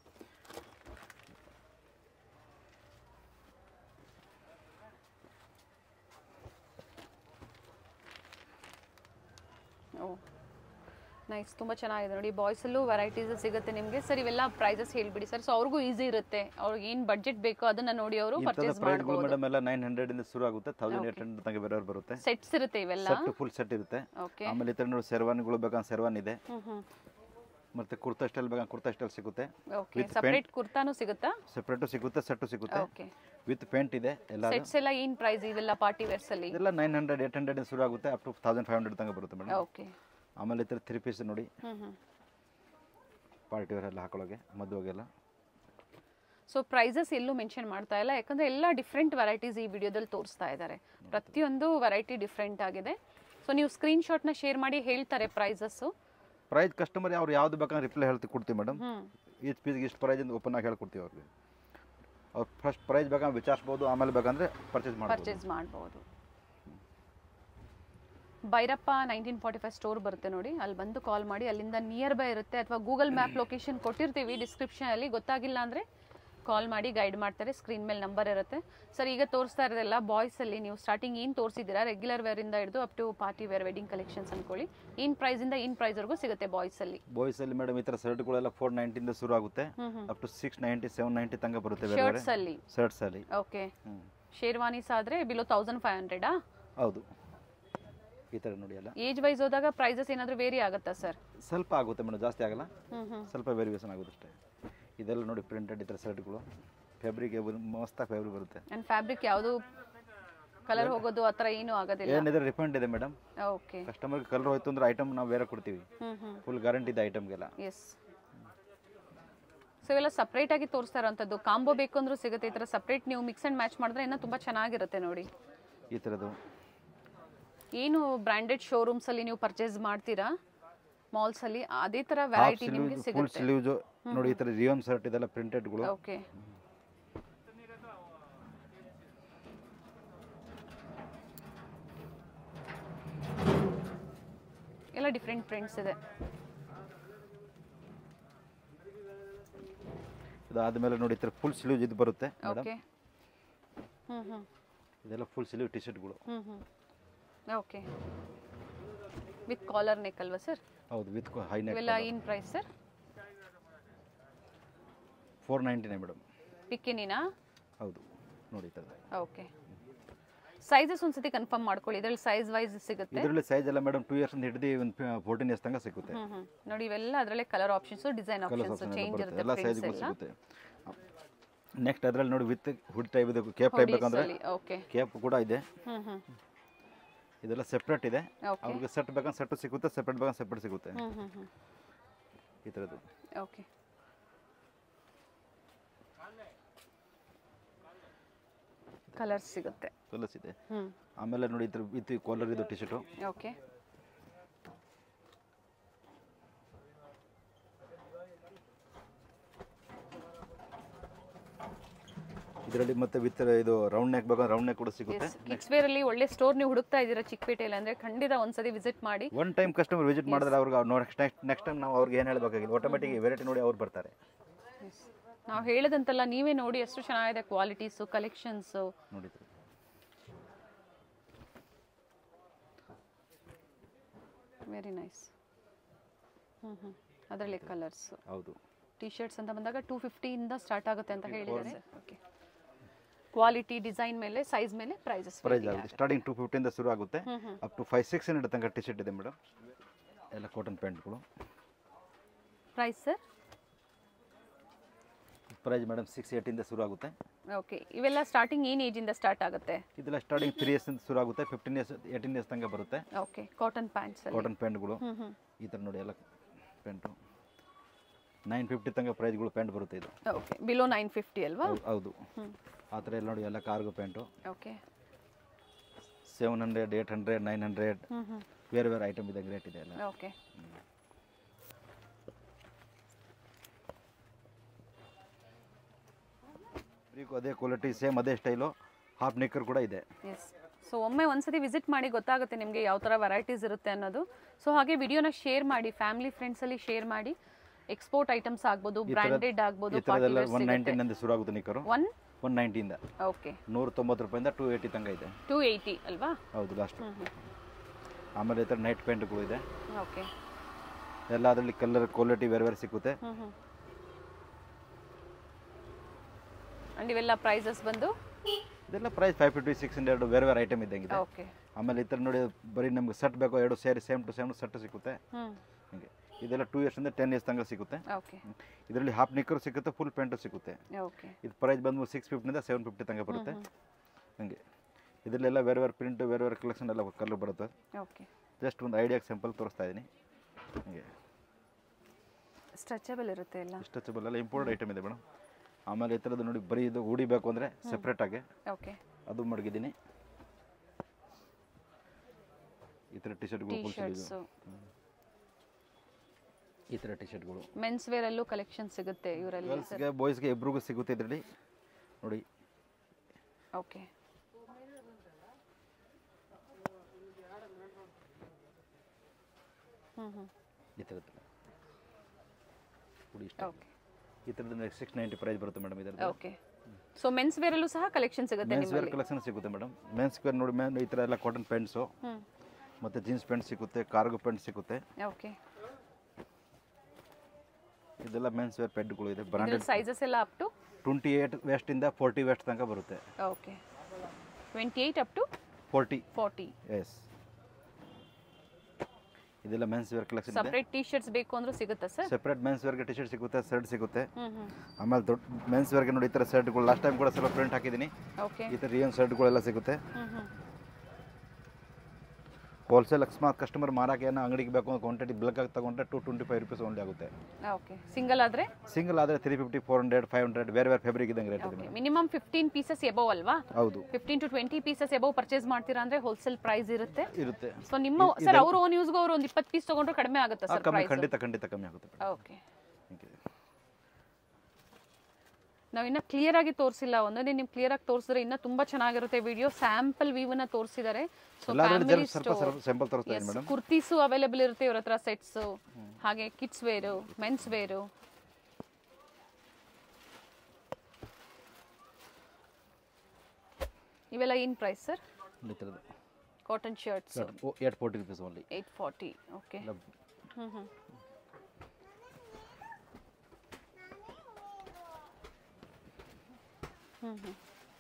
Speaker 1: ಓ ನೈಸ್ ತುಂಬ ಚೆನ್ನಾಗಿದೆ ನೋಡಿ ಬಾಯ್ಸಲ್ಲೂ ವೆರೈಟೀಸ್ ಸಿಗುತ್ತೆ ನಿಮಗೆ ಸರ್ ಇವೆಲ್ಲ ಪ್ರೈಸಸ್ ಹೇಳ್ಬಿಡಿ ಸರ್ ಸೊ ಅವ್ರಿಗೂ ಈಸಿ ಇರುತ್ತೆ ಅವ್ರಿಗೆ ಏನು ಬಡ್ಜೆಟ್ ಬೇಕೋ ಅದನ್ನ ನೋಡಿ ಅವರು
Speaker 2: ಇಂಥದ್ದು
Speaker 1: ಪರ್ಚೇಸ್
Speaker 2: ಪ್ರೈಸ್ಗಳು
Speaker 1: ಮಾಡ್ಬೋದು
Speaker 2: ಮೇಡಮ್ ಎಲ್ಲ ನೈನ್ ಹಂಡ್ರೆಡಿಂದ ಶುರು ಆಗುತ್ತೆ ತೌಸಂಡ್ ಏಟ್ ಹಂಡ್ರೆಡ್ ತನಕ ಬೇರೆಯವ್ರು ಬರುತ್ತೆ
Speaker 1: ಸೆಟ್ಸ್ ಇರುತ್ತೆ ಇವೆಲ್ಲ
Speaker 2: ಸೆಟ್ ಫುಲ್ ಸೆಟ್ ಇರುತ್ತೆ
Speaker 1: ಓಕೆ
Speaker 2: ಆಮೇಲೆ ಈ ಥರ ನೋಡಿ ಶೆರ್ವಾನಿಗಳು ಬೇಕಂದ್ರೆ ಶೆರ್ವಾನ್ ಇದೆ
Speaker 1: ಹ್ಞೂ ಹ್ಞೂ
Speaker 2: ಮತ್ತೆ ಕುರ್ತಾ ಸ್ಟೈಲ್ ಬೇಕಂದ್ರೆ ಕುರ್ತಾ ಸ್ಟೈಲ್ ಸಿಗುತ್ತೆ
Speaker 1: ಓಕೆ
Speaker 2: With
Speaker 1: ಸಪ್ರೇಟ್ ಕುರ್ತಾನು ಸಿಗುತ್ತಾ
Speaker 2: ಸೆಪ್ರೇಟು ಸಿಗುತ್ತೆ ಸೆಟ್ಟು ಸಿಗುತ್ತೆ
Speaker 1: ಓಕೆ
Speaker 2: ವಿತ್ ಪೇಂಟ್ ಇದೆ ಎಲ್ಲ ಅದು.
Speaker 1: ಸೆಟ್ಸ್ ಎಲ್ಲ ಏನು ಪ್ರೈಸ್ ಇವೆಲ್ಲ ಪಾರ್ಟಿ ವೇರ್ಸ್ ಅಲ್ಲಿ
Speaker 2: ಇದೆಲ್ಲ ನೈನ್ ಹಂಡ್ರೆಡ್ ಏಟ್ ಹಂಡ್ರೆಡ್ ಶುರು ಆಗುತ್ತೆ up to thousand five hundred ತನಕ ಬರುತ್ತೆ ಮೇಡಮ್
Speaker 1: ಓಕೆ
Speaker 2: ಆಮೇಲೆ ಈ ಥರ ತ್ರೀ ಪೀಸ್ ನೋಡಿ
Speaker 1: ಹ್ಞೂ ಹ್ಞೂ
Speaker 2: ಪಾರ್ಟಿ ವೇರ್ ಎಲ್ಲ ಹಾಕೊಳ್ಳೋಗೆ ಮದುವೆಗೆಲ್ಲ
Speaker 1: ಸೊ ಪ್ರೈಸಸ್ ಎಲ್ಲೂ ಮೆನ್ಷನ್ ಮಾಡ್ತಾ ಇಲ್ಲ ಯಾಕಂದರೆ ಎಲ್ಲ ಡಿಫ್ರೆಂಟ್ ವೆರೈಟೀಸ್ ಈ ವಿಡಿಯೋದಲ್ಲಿ ತೋರಿಸ್ತಾ ಇದ್ದಾರೆ ಪ್ರತಿಯೊಂದು ವೆರೈಟಿ ಡಿಫ್ರೆಂಟ್ ಆಗಿದೆ ಸೊ ನೀವು ಸ್ಕ್ರೀನ್ಶಾಟ್ನ ಶೇರ್ ಮಾಡಿ ಹೇಳ್ತಾರೆ ಪ್ರೈಸಸ್ಸು
Speaker 2: ಪ್ರೈಸ್ ಕಸ್ಟಮರ್ ಅವ್ರು ಯಾವ್ದು ಬೇಕಂದ್ರೆ ರಿಪ್ಲೈ ಹೇಳ್ತಿ ಕೊಡ್ತೀವಿ ಮೇಡಮ್
Speaker 1: ಹ್ಞೂ
Speaker 2: ಈಚ್ ಪೀಸ್ಗೆ ಇಷ್ಟು ಪ್ರೈಸ್ ಅಂತ ಓಪನ್ ಆಗಿ ಹೇಳ್ಕೊಡ್ತೀವಿ ಅವ್ರಿಗೆ ಅವ್ರು ಫಸ್ಟ್ ಪ್ರೈಸ್ ಬೇಕಂದ್ರೆ ವಿಚಾರಿಸ್ಬೋದು ಆಮೇಲೆ ಬೇಕಂದ್ರೆ ಪರ್ಚೇಸ್ ಮಾಡ್ಬೋದು
Speaker 1: ಪರ್ಚೇಸ್ ಮಾಡ್ಬೋದು Bhairappa nineteen forty five store ಬರುತ್ತೆ ನೋಡಿ ಅಲ್ಲಿ ಬಂದು ಕಾಲ್ ಮಾಡಿ ಅಲ್ಲಿಂದ ನಿಯರ್ ಬೈ ಇರುತ್ತೆ ಅಥವಾ ಗೂಗಲ್ ಮ್ಯಾಪ್ ಲೊಕೇಶನ್ ಕೊಟ್ಟಿರ್ತೀವಿ ಡಿಸ್ಕ್ರಿಪ್ಷನಲ್ಲಿ ಗೊತ್ತಾಗಿಲ್ಲ ಅಂದರೆ ಕಾಲ್ ಮಾಡಿ ಗೈಡ್ ಮಾಡ್ತಾರೆ ಸ್ಕ್ರೀನ್ ಮೇಲೆ ನಂಬರ್ ಇರುತ್ತೆ ಸರ್ ಈಗ ತೋರಿಸ್ತಾ ಇರೋದೆಲ್ಲ ಬಾಯ್ಸಲ್ಲಿ ನೀವು ಸ್ಟಾರ್ಟಿಂಗ್ ಏನು ತೋರಿಸಿದ್ದೀರಾ ರೆಗ್ಯುಲರ್ ವೇರಿಂದ ಹಿಡಿದು up to party wear wedding collections ಅನ್ಕೊಳ್ಳಿ ಇನ್ ಪ್ರೈಸಿಂದ ಇನ್ ಪ್ರೈಸ್ವರೆಗೂ ಸಿಗುತ್ತೆ ಬಾಯ್ಸಲ್ಲಿ
Speaker 2: ಬಾಯ್ಸಲ್ಲಿ ಮೇಡಮ್ ಈ ಥರ ಶರ್ಟ್ಗಳೆಲ್ಲ ಫೋರ್ ನೈಂಟಿಂದ ಶುರು ಆಗುತ್ತೆ
Speaker 1: ಹ್ಞೂ ಹ್ಞೂ
Speaker 2: up to six ninety seven ninety ತನಕ ಬರುತ್ತೆ ಬೇರೆ ಬೇರೆ
Speaker 1: ಶರ್ಟ್ಸಲ್ಲಿ
Speaker 2: ಶರ್ಟ್ಸಲ್ಲಿ
Speaker 1: ಓಕೆ
Speaker 2: ಹ್ಞೂ
Speaker 1: ಶೇರ್ವಾನೀಸ್ ಆದರೆ ಬಿಲೋ ತೌಸಂಡ್ ಫೈವ್ ಹಂಡ್ರೆಡಾ
Speaker 2: ಹೌದು ಈ ಥರ ನೋಡಿ ಎಲ್ಲ
Speaker 1: ಏಜ್ ವೈಸ್ ಹೋದಾಗ ಪ್ರೈಸಸ್ ಏನಾದರೂ ವೇರಿ ಆಗುತ್ತಾ ಸರ್
Speaker 2: ಸ್ವಲ್ಪ ಆಗುತ್ತೆ ಮೇಡಮ್ ಜಾಸ್ತಿ ಆಗಲ್ಲ
Speaker 1: ಹ್ಞೂ ಹ್ಞೂ
Speaker 2: ಸ್ವಲ್ಪ ವೇರಿಯೇಷನ್ ಆಗುತ್ತೆ ಅಷ್ಟೇ ಇದೆಲ್ಲ ನೋಡಿ ಪ್ರಿಂಟೆಡ್ ಈ ಥರ ಶರ್ಟ್ಗಳು ಫ್ಯಾಬ್ರಿಕ್ ಮಸ್ತಾಗಿ ಫ್ಯಾಬ್ರಿಕ್ ಬರುತ್ತೆ
Speaker 1: ಆ್ಯಂಡ್ ಫ್ಯಾಬ್ರಿಕ್ ಯಾವುದು ಕಲರ್ ಹೋಗೋದು ಆ ಥರ ಏನೂ ಆಗೋದಿಲ್ಲ
Speaker 2: ಏನಿದೆ ರಿಫಂಡ್ ಇದೆ ಮೇಡಮ್
Speaker 1: ಓಕೆ
Speaker 2: ಕಸ್ಟಮರ್ಗೆ ಕಲರ್ ಹೋಯ್ತು ಅಂದ್ರೆ ಐಟಮ್ ನಾವು ಬೇರೆ ಕೊಡ್ತೀವಿ
Speaker 1: ಹ್ಞೂ ಹ್ಞೂ
Speaker 2: ಫುಲ್ ಗ್ಯಾರಂಟಿ ಇದೆ ಐಟಮ್ಗೆಲ್ಲ
Speaker 1: ಎಸ್ ಸೊ ಇವೆಲ್ಲ ಸಪ್ರೇಟಾಗಿ ತೋರಿಸ್ತಾ ಇರೋಂಥದ್ದು ಕಾಂಬೋ ಬೇಕು ಅಂದ್ರೂ ಸಿಗುತ್ತೆ ಈ ಥರ ಸಪ್ರೇಟ್ ನೀವು ಮಿಕ್ಸ್ ಆ್ಯಂಡ್ ಮ್ಯಾಚ್ ಮಾಡಿದ್ರೆ ಇನ್ನೂ ತುಂಬ ಚೆನ್ನಾಗಿರುತ್ತೆ ನೋಡಿ
Speaker 2: ಈ ಥರದ್ದು
Speaker 1: ಏನು ಬ್ರ್ಯಾಂಡೆಡ್ ಶೋರೂಮ್ಸಲ್ಲಿ ನೀವು ಪರ್ಚೇಸ್ ಮಾಡ್ತೀರಾ ಮಾಲ್ಸಲ್ಲಿ ಅದೇ ಥರ ವೆರೈಟಿ ನಿಮಗೆ
Speaker 2: ಫುಲ್
Speaker 1: ಸಿಗುತ್ತೆ
Speaker 2: ಸ್ಲೀವ್ಸ್ ನೋಡಿ ಈ ಥರ ರಿಯೋನ್ ಶರ್ಟ್ ಇದೆಲ್ಲ ಪ್ರಿಂಟೆಡ್ಗಳು
Speaker 1: ಓಕೆ ಎಲ್ಲ ಡಿಫ್ರೆಂಟ್ ಪ್ರಿಂಟ್ಸ್ ಇದೆ
Speaker 2: ಇದಾದ್ಮೇಲೆ ನೋಡಿ ಈ ಥರ ಫುಲ್ ಸ್ಲೀವ್ಸ್ ಇದು ಬರುತ್ತೆ ಮೇಡಮ್
Speaker 1: ಓಕೆ ಹ್ಞೂ ಹ್ಞೂ
Speaker 2: ಇದೆಲ್ಲ ಫುಲ್ ಸ್ಲೀವ್ ಟಿ ಶರ್ಟ್ಗಳು
Speaker 1: ಹ್ಞೂ ಹ್ಞೂ ಓಕೆ ವಿತ್ ಕಾಲರ್ ನೆಕ್ ಅಲ್ವಾ ಸರ್
Speaker 2: ಹೌದು ವಿತ್ ಹೈ ನೆಕ್
Speaker 1: ಇವೆಲ್ಲ ಏನು ಪ್ರೈಸ್ ಸರ್
Speaker 2: ಫೋರ್ ನೈಂಟಿನೇ ಮೇಡಮ್
Speaker 1: ಪಿಕ್ಕಿನಿನಾ
Speaker 2: ಹೌದು ನೋಡಿ ಈ ಥರ
Speaker 1: ಓಕೆ ಸೈಜಸ್ ಒಂದ್ಸತಿ ಕನ್ಫರ್ಮ್ ಮಾಡ್ಕೊಳ್ಳಿ ಇದರಲ್ಲಿ ಸೈಜ್ ವೈಸ್ ಸಿಗುತ್ತೆ
Speaker 2: ಇದರಲ್ಲಿ ಸೈಜ್ ಎಲ್ಲ ಮೇಡಮ್ ಟೂ ಇಯರ್ಸ್ ಹಿಡಿದು ಒಂದು ಫೋರ್ಟೀನ್ ಇಯರ್ಸ್ ತನಕ ಸಿಗುತ್ತೆ
Speaker 1: ಹ್ಮ್ ಹ್ಮ್ ನೋಡಿ ಇವೆಲ್ಲ ಅದರಲ್ಲೇ colour options design
Speaker 2: colours
Speaker 1: options
Speaker 2: option
Speaker 1: change
Speaker 2: ಬರುತ್ತೆ
Speaker 1: ಇರುತ್ತೆ
Speaker 2: ಎಲ್ಲ
Speaker 1: prints
Speaker 2: ಸೈಜ್ಗಳು
Speaker 1: ಎಲ್ಲ
Speaker 2: ಸಿಗುತ್ತೆ ನೆಕ್ಸ್ಟ್ ಅದರಲ್ಲಿ ನೋಡಿ ವಿತ್ ಹುಡ್ ಟೈಪ್ ಇದೆ ಕೇಪ್ ಟೈಪ್ ಬೇಕಂದ್ರೆ
Speaker 1: ಓಕೆ
Speaker 2: ಕೇಪ್ ಕೂಡ ಇದೆ
Speaker 1: ಹ್ಮ್ ಹ್ಮ್
Speaker 2: ಇದೆಲ್ಲ ಸೆಪ್ರೇಟ್ ಇದೆ
Speaker 1: ಓಕೆ
Speaker 2: ಅವ್ರಿಗೆ ಸೆಟ್ ಬೇಕಂದ್ರೆ ಸೆಟ್ಟು ಸಿಗುತ್ತೆ ಸೆಪ್ರೇಟ್ ಬೇಕಂದ್ರೆ ಸೆಪ್ರೇಟ್ ಸಿಗುತ್ತೆ
Speaker 1: ಹ್ಞೂ ಹ್ಞೂ ಹ್ಞೂ
Speaker 2: ಈ ಥರದ್ದು
Speaker 1: ಓಕೆ ಕಲರ್ಸ್ ಸಿಗುತ್ತೆ
Speaker 2: ಕಲರ್ಸ್ ಇದೆ
Speaker 1: ಹ್ಞೂ
Speaker 2: ಆಮೇಲೆ ನೋಡಿ ಇದ್ರ ಇದು ಕಾಲರ್ ಇದು ಟಿ ಶರ್ಟು
Speaker 1: ಓಕೆ
Speaker 2: ಇದರಲ್ಲಿ ಮತ್ತೆ ವಿತ್ ಇದು ರೌಂಡ್ ನೆಕ್ ಬೇಕಂದ್ರೆ ರೌಂಡ್ ನೆಕ್ ಕೂಡ ಸಿಗುತ್ತೆ
Speaker 1: ಎಸ್ ಕಿಡ್ಸ್ ವೇರ್ ಅಲ್ಲಿ ಒಳ್ಳೆ ಸ್ಟೋರ್ ನೀವು ಹುಡುಕ್ತಾ ಇದ್ದೀರಾ ಚಿಕ್ಕಪೇಟೆಯಲ್ಲಿ ಅಂದ್ರೆ ಖಂಡಿತ ಒಂದ್ಸತಿ ವಿಸಿಟ್ ಮಾಡಿ
Speaker 2: ಒನ್ ಟೈಮ್ ಕಸ್ಟಮರ್ ವಿಸಿಟ್ ಮಾಡಿದ್ರೆ ಅವ್ರಿಗೆ ನೆಕ್ಸ್ಟ್ ನೆಕ್ಸ್ಟ್ ನೆಕ್ಸ್ಟ್ ಟೈಮ್ ನಾವು ಅವ್ರಿಗೆ ಏನು ಹೇಳಬೇಕಾಗಿಲ್ಲ ಆಟೋಮೆಟಿಕ್ ವೆರೈಟಿ ನೋಡಿ ಅವ್ರು ಬರ್ತಾರೆ
Speaker 1: ನಾವು ಹೇಳದಂತಲ್ಲ ನೀವೇ ನೋಡಿ ಎಷ್ಟು ಚೆನ್ನಾಗಿದೆ ಕ್ವಾಲಿಟೀಸು ಕಲೆಕ್ಷನ್ಸು
Speaker 2: ನೋಡಿದ್ರು
Speaker 1: ವೆರಿ ನೈಸ್ ಹ್ಞೂ ಹ್ಞು ಅದರಲ್ಲಿ ಕಲರ್ಸು
Speaker 2: ಹೌದು
Speaker 1: ಟಿ ಶರ್ಟ್ಸ್ ಅಂತ ಬಂದಾಗ ಟೂ ಫಿಫ್ಟಿಯಿಂದ ಸ್ಟಾರ್ಟ್ ಆಗುತ್ತೆ ಅಂತ ಹೇಳಿದ್ದಾರೆ ಓಕೆ ಕ್ವಾಲಿಟಿ ಡಿಸೈನ್ ಮೇಲೆ ಸೈಜ್ ಮೇಲೆ ಪ್ರೈಸಸ್
Speaker 2: ಪ್ರೈಸ್ ಆಗುತ್ತೆ ಸ್ಟಾರ್ಟಿಂಗ್ ಟು ಫಿಫ್ಟಿಯಿಂದ ಶುರು ಆಗುತ್ತೆ
Speaker 1: hmm hmm.
Speaker 2: Up to five six hundred ತನಕ ಟಿ ಶರ್ಟ್ ಇದೆ ಮೇಡಮ್ ಎಲ್ಲ ಕಾಟನ್ ಪ್ಯಾಂಟ್ಗಳು
Speaker 1: price sir
Speaker 2: price madam six ಏಯ್ಟಿಂದ ಶುರು ಆಗುತ್ತೆ
Speaker 1: ಓಕೆ ಇವೆಲ್ಲ ಸ್ಟಾರ್ಟಿಂಗ್ ಏನು ಏಜಿಂದ ಸ್ಟಾರ್ಟ್ ಆಗುತ್ತೆ
Speaker 2: ಇದೆಲ್ಲ ಸ್ಟಾರ್ಟಿಂಗ್ ತ್ರೀ ಇಯರ್ಸಿಂದ ಶುರು ಆಗುತ್ತೆ ಫಿಫ್ಟೀನ್ ಇಯರ್ಸ್ ಏಯ್ಟೀನ್ ಇಯರ್ಸ್ ತನಕ ಬರುತ್ತೆ
Speaker 1: ಓಕೆ ಕಾಟನ್ ಪ್ಯಾಂಟ್ಸ್ ಅಲ್ಲಿ
Speaker 2: ಕಾಟನ್ ಪ್ಯಾಂಟ್ಗಳು
Speaker 1: ಹ್ಞೂ ಹ್ಞೂ
Speaker 2: ಈ ಥರ ನೋಡಿ ಎಲ್ಲ ಪ್ಯಾಂಟು ನೈನ್ ಫಿಫ್ಟಿ ತನಕ ಪ್ರೈಸ್ಗಳು ಪ್ಯಾಂಟ್ ಬರುತ್ತೆ ಇದು
Speaker 1: ಓಕೆ ಬಿಲೋ ನೈನ್ ಫಿಫ್ಟಿ ಅಲ್ವಾ
Speaker 2: ಹೌದು- ಹೌದು
Speaker 1: ಹ್ಞೂ
Speaker 2: ಆ ಥರ ಎಲ್ಲ ನೋಡಿ ಎಲ್ಲ cargo pant
Speaker 1: okay
Speaker 2: seven hundred eight hundred nine hundred
Speaker 1: ಹ್ಞೂ ಹ್ಞೂ
Speaker 2: ಬೇರೆ ಬೇರೆ ಐಟಮ್ ಇದೆ ರೇಟ್ ಇದೆ ಎಲ್ಲ
Speaker 1: ಓಕೆ
Speaker 2: ಈಗ ಅದೇ ಕ್ವಾಲಿಟಿ ಸೇಮ್ ಅದೇ ಸ್ಟೈಲು ಹಾಫ್ ನೆಕ್ಕರ್ ಕೂಡ ಇದೆ
Speaker 1: ಎಸ್ ಸೊ ಒಮ್ಮೆ ಒಂದ್ಸತಿ ವಿಸಿಟ್ ಮಾಡಿ ಗೊತ್ತಾಗುತ್ತೆ ನಿಮಗೆ ಯಾವ ಥರ ವೆರೈಟೀಸ್ ಇರುತ್ತೆ ಅನ್ನೋದು ಸೊ ಹಾಗೆ ವಿಡಿಯೋನ ಶೇರ್ ಮಾಡಿ ಫ್ಯಾಮಿಲಿ ಫ್ರೆಂಡ್ಸಲ್ಲಿ ಶೇರ್ ಮಾಡಿ ಎಕ್ಸ್ಪೋರ್ಟ್ ಐಟಮ್ಸ್ ಆಗ್ಬೋದು
Speaker 2: ಈ ಥರದ್-
Speaker 1: ಬ್ರ್ಯಾಂಡೆಡ್ ಆಗ್ಬೋದು
Speaker 2: ಈ ಥರದೆಲ್ಲ ಒನ್ ನೈಂಟಿನಿಂದ ಶುರು ಆಗುತ್ತೆ ನಿಕ್ಕರು
Speaker 1: ಒನ್
Speaker 2: ಒನ್ ನೈಂಟಿಯಿಂದ
Speaker 1: ಓಕೆ
Speaker 2: ನೂರ ತೊಂಬತ್ತು ರೂಪಾಯಿಂದ ಟೂ ಏಯ್ಟಿ ತನಕ ಇದೆ
Speaker 1: ಟೂ ಏಯ್ಟಿ ಅಲ್ವಾ
Speaker 2: ಹೌದು ಲಾಸ್ಟ್
Speaker 1: ಹ್ಞೂ ಹ್ಞೂ
Speaker 2: ಆಮೇಲೆ ಈ ಥರ ನೈಟ್ ಪ್ಯಾಂಟ್ಗಳು ಇದೆ
Speaker 1: ಓಕೆ
Speaker 2: ಎಲ್ಲ ಅದರಲ್ಲಿ ಕಲರ್ ಕ್ವಾಲಿಟಿ ಬೇರೆ ಬೇರೆ ಸಿಕ್ಕುತ್ತೆ
Speaker 1: ಹ್ಞೂ ಹ್ಞೂ ಆ್ಯಂಡ್ ಇವೆಲ್ಲ ಪ್ರೈಸಸ್ ಬಂದು
Speaker 2: ಇದೆಲ್ಲ price five fifty six hundred ಬೇರೆ ಬೇರೆ ಐಟಮ್ ಇದ್ದಂಗಿದೆ
Speaker 1: ಓಕೆ
Speaker 2: ಆಮೇಲೆ ಈ ಥರ ನೋಡಿ ಬರೀ ನಮ್ಗೆ ಸೆಟ್ ಬೇಕು ಎರಡು ಸೇರಿ ಸೇಮ್ ಟು ಸೇಮ್ ಸೆಟ್ ಸಿಗುತ್ತೆ
Speaker 1: ಹ್ಞೂ
Speaker 2: ಹೀಗೆ ಇದೆಲ್ಲ ಟೂ ಇಯರ್ಸಿಂದ ಟೆನ್ ಇಯರ್ಸ್ ತನಕ ಸಿಗುತ್ತೆ
Speaker 1: ಓಕೆ
Speaker 2: ಇದರಲ್ಲಿ ಹಾಫ್ ನಿಕ್ಕರು ಸಿಗುತ್ತೆ ಫುಲ್ ಪ್ಯಾಂಟು ಸಿಗುತ್ತೆ
Speaker 1: ಓಕೆ
Speaker 2: ಇದು ಪ್ರೈಸ್ ಬಂದು ಸಿಕ್ಸ್ ಫಿಫ್ಟಿಂದ ಸೆವೆನ್ ಫಿಫ್ಟಿ ತನಕ ಬರುತ್ತೆ ಹಂಗೆ ಇದರಲ್ಲೆಲ್ಲ ಬೇರೆ ಬೇರೆ ಪ್ರಿಂಟ್ ಬೇರೆ ಬೇರೆ ಕಲೆಕ್ಷನ್ ಎಲ್ಲ ಕಲರ್ ಬರುತ್ತೆ
Speaker 1: ಓಕೆ
Speaker 2: ಜಸ್ಟ್ ಒಂದು ಐಡಿಯಾಗೆ ಸಿಂಪಲ್ ತೋರಿಸ್ತಾ ಇದ್ದೀನಿ ಹಂಗೆ
Speaker 1: ಸ್ಟ್ರೆಚಬಲ್ ಇರುತ್ತೆ ಎಲ್ಲ
Speaker 2: ಸ್ಟ್ರೆಚಬಲ್ ಎಲ್ಲ ಇಂಪೋರ್ಟ್ ಐಟಮ್ ಇದೆ ಮೇಡಮ್ ಆಮೇಲೆ ಈ ಥರದ್ದು ನೋಡಿ ಬರೀ ಇದು ಉಡಿಬೇಕು ಅಂದರೆ ಸೆಪ್ರೇಟಾಗಿ
Speaker 1: ಓಕೆ
Speaker 2: ಅದು ಮಡಗಿದ್ದೀನಿ ಈ ಥರ ಟಿ ಶರ್ಟ್ಗಳು
Speaker 1: ಟಿ
Speaker 2: ಫುಲ್ ಸ್ಲೀವ್
Speaker 1: ಶರ್ಟ್ಸು
Speaker 2: ಈ ಥರ ಟಿ ಶರ್ಟ್ಗಳು
Speaker 1: ಮೆನ್ಸ್ ವೇರಲ್ಲೂ ಕಲೆಕ್ಷನ್ ಸಿಗುತ್ತೆ ಇವರಲ್ಲಿ
Speaker 2: ಗರ್ಲ್ಸ್ಗೆ ಬಾಯ್ಸ್ಗೆ ಇಬ್ರಿಗೂ ಸಿಗುತ್ತೆ ಇದರಲ್ಲಿ ನೋಡಿ
Speaker 1: ಓಕೆ ಹ್ಞೂ ಹ್ಞೂ
Speaker 2: ಈ ಥರದ್ದು ಉಡಿ ಇಷ್ಟ
Speaker 1: ಓಕೆ
Speaker 2: ಈ ಥರದ್ದು ಸಿಕ್ಸ್ ನೈಂಟಿ ಪ್ರೈಸ್ ಬರುತ್ತೆ ಮೇಡಮ್ ಇದರದ್ದು
Speaker 1: ಓಕೆ ಸೊ ಮೆನ್ಸ್ ವೇರಲ್ಲೂ ಸಹ ಕಲೆಕ್ಷನ್ ಸಿಗುತ್ತೆ
Speaker 2: ಮೆನ್ಸ್ ವೇರ್
Speaker 1: ನಿಮ್ಮಲ್ಲಿ
Speaker 2: ಕಲೆಕ್ಷನ್ ಸಿಗುತ್ತೆ ಮೇಡಮ್ ಮೆನ್ಸ್ ವೇರ್ ನೋಡಿ ಮ್ಯಾನ್ ಈ ಥರ ಎಲ್ಲ ಕಾಟನ್ ಪ್ಯಾಂಟ್ಸು
Speaker 1: ಹ್ಞೂ
Speaker 2: ಮತ್ತು ಜೀನ್ಸ್ ಪ್ಯಾಂಟ್ ಸಿಗುತ್ತೆ ಕಾರ್ಗೋ ಪ್ಯಾಂಟ್ ಸಿಗುತ್ತೆ
Speaker 1: ಓಕೆ
Speaker 2: ಇದೆಲ್ಲ ಮೆನ್ಸ್ ವೇರ್ ಪ್ಯಾಂಟ್ಗಳು ಇದೆ ಬ್ರಾಂಡೆಡ್
Speaker 1: ಸೈಜಸ್ ಎಲ್ಲ ಅಪ್ ಟು
Speaker 2: ಟ್ವೆಂಟಿ ಏಯ್ಟ್ ವೆಸ್ಟಿಂದ ಫೋರ್ಟಿ ವೆಸ್ಟ್ ತನಕ ಬರುತ್ತೆ
Speaker 1: okay twenty eight up to
Speaker 2: forty
Speaker 1: forty
Speaker 2: yes ಇದೆಲ್ಲ ಮೆನ್ಸ್ ವೇರ್ ಕಲೆಕ್ಷನ್ ಇದೆ
Speaker 1: ಸಪ್ರೇಟ್ ಟಿ ಶರ್ಟ್ಸ್ ಬೇಕು ಅಂದ್ರೂ ಸಿಗುತ್ತಾ ಸರ್
Speaker 2: ಸೆಪ್ರೇಟ್ ಮೆನ್ಸ್ ವೇರ್ಗೆ ಟಿ ಶರ್ಟ್ ಸಿಗುತ್ತೆ ಶರ್ಟ್ ಸಿಗುತ್ತೆ
Speaker 1: ಹ್ಞೂ ಹ್ಞೂ
Speaker 2: ಆಮೇಲೆ ದೊಡ್ಡ ಮೆನ್ಸ್ ವೇರ್ಗೆ ನೋಡಿ ಈ ಥರ ಶರ್ಟ್ಗಳು ಲಾಸ್ಟ್ ಟೈಮ್ ಕೂಡ ಸ್ವಲ್ಪ ಪ್ರಿಂಟ್ ಹಾಕಿದ್ದೀನಿ
Speaker 1: ಓಕೆ
Speaker 2: ಈ ಥರ ರಿಯನ್ ಶರ್ಟ್ಗಳೆಲ್ಲ ಸಿಗುತ್ತೆ
Speaker 1: ಹ್ಞೂ ಹ್ಞೂ
Speaker 2: ಹೋಲ್ಸೇಲ್ ಅಕಸ್ಮಾತ್ ಕಸ್ಟಮರ್ ಮಾರಕ್ಕೆ ಏನೋ ಅಂಗಡಿಗೆ ಬೇಕು ಕ್ವಾಂಟಿಟಿ ಬ್ಲಕ್ ಆಗಿ ತಗೊಂಡ್ರೆ two twenty five rupees only ಆಗುತ್ತೆ
Speaker 1: ಓಕೆ ಸಿಂಗಲ್ ಆದರೆ
Speaker 2: ಸಿಂಗಲ್ ಆದರೆ three fifty four hundred five hundred ಬೇರೆ ಬೇರೆ ಫ್ಯಾಬ್ರಿಕ್ ಇದ್ದಂಗೆ ರೇಟ್ ಇದೆ
Speaker 1: okay
Speaker 2: madam
Speaker 1: minimum fifteen pieces above ಅಲ್ವಾ
Speaker 2: ಹೌದು
Speaker 1: fifteen to twenty pieces above purchase ಮಾಡ್ತೀರಾ ಅಂದ್ರೆ ಹೋಲ್ಸೇಲ್ ಪ್ರೈಸ್ ಇರುತ್ತೆ
Speaker 2: ಇರುತ್ತೆ
Speaker 1: ಸೊ ನಿಮ್ಮ ಸರ್ ಅವ್ರ ಓನ್ ಯೂಸ್ಗೆ ಅವರು ಒಂದು ಇಪ್ಪತ್ತು ಪೀಸ್ ತಗೊಂಡ್ರೆ ಕಡಿಮೆ ಆಗುತ್ತಾ
Speaker 2: ಆ,
Speaker 1: ಸರ್
Speaker 2: ಕಮ್ಮಿ
Speaker 1: ಪ್ರೈಸ್
Speaker 2: ಖಂಡಿತ ಖಂಡಿತ ಕಮ್ಮಿ ಆಗುತ್ತೆ ಮೇಡಮ್
Speaker 1: ಓಕೆ
Speaker 2: ಹೀಗೆ.
Speaker 1: ನಾವು ಇನ್ನ ಕ್ಲಿಯರ್ ಆಗಿ ತೋರಿಸಿಲ್ಲ ಒಂದೊಂದೇ ನೀವು ಕ್ಲಿಯರ್ ಆಗಿ ತೋರಿಸಿದ್ರೆ ಇನ್ನ ತುಂಬಾ ಚೆನ್ನಾಗಿರುತ್ತೆ ವಿಡಿಯೋ ಸ್ಯಾಂಪಲ್ ವ್ಯೂವನ್ನ ತೋರಿಸಿದ್ದಾರೆ ಸೊ
Speaker 2: ಎಲ್ಲ ರೇಟ್
Speaker 1: ಫ್ಯಾಮಿಲಿ
Speaker 2: ಸ್ವಲ್ಪ ಸ್ವಲ್ಪ ಸ್ಯಾಂಪಲ್ ತೋರಿಸ್ತಾ ಇದ್ದೀನಿ ಮೇಡಮ್
Speaker 1: ಕುರ್ತೀಸು ಅವೈಲೇಬಲ್ ಇರುತ್ತೆ ಇವ್ರ ಹತ್ರ ಸೆಟ್ಸ್ ಹಾಗೆ ಕಿಡ್ಸ್ ವೇರು ಮೆನ್ಸ್ ವೇರು ಇವೆಲ್ಲ ಏನ್ ಪ್ರೈಸ್ ಸರ್
Speaker 2: ಈ ಥರದ್ದು
Speaker 1: cotton shirts
Speaker 2: eight forty rupees only
Speaker 1: eight forty okay
Speaker 2: ಎಲ್ಲ
Speaker 1: ಹ್ಮ್ ಹ್ಮ್ ಹ್ಮ್ ಹ್ಮ್